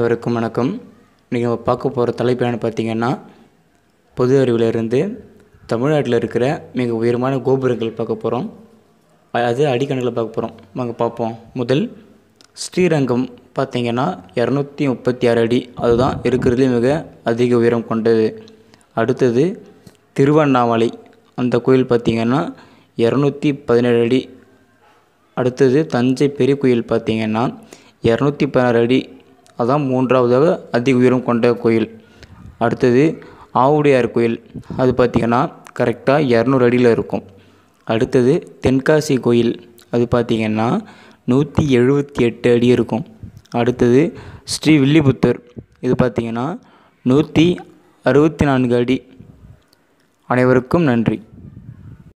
அனைவருக்கும் வணக்கம் இன்றைக்கி நம்ம பார்க்க போகிற தலைப்பு என்னென்னு பார்த்தீங்கன்னா பொது அறிவிலிருந்து தமிழ்நாட்டில் இருக்கிற மிக உயரமான கோபுரங்கள் பார்க்க போகிறோம் அது அடிக்கணக்கில் பார்க்க போகிறோம் வாங்க பார்ப்போம் முதல் ஸ்ரீரங்கம் பார்த்தீங்கன்னா இரநூத்தி முப்பத்தி ஆறு அடி அதுதான் இருக்கிறதுலே மிக அதிக உயரம் கொண்டது அடுத்தது திருவண்ணாமலை அந்த கோயில் பார்த்தீங்கன்னா இரநூத்தி பதினேழு அடி அடுத்தது தஞ்சை பெரிய கோயில் பார்த்தீங்கன்னா இரநூத்தி பதினாறு அடி அதான் மூன்றாவதாக அதிக உயரம் கொண்ட கோயில் அடுத்தது ஆவுடையார் கோயில் அது பார்த்திங்கன்னா கரெக்டாக இரநூறு அடியில் இருக்கும் அடுத்தது தென்காசி கோயில் அது பார்த்திங்கன்னா நூற்றி எழுபத்தி எட்டு அடி இருக்கும் அடுத்தது ஸ்ரீ வில்லிபுத்தூர் இது பார்த்திங்கன்னா நூற்றி அறுபத்தி நான்கு அடி அனைவருக்கும் நன்றி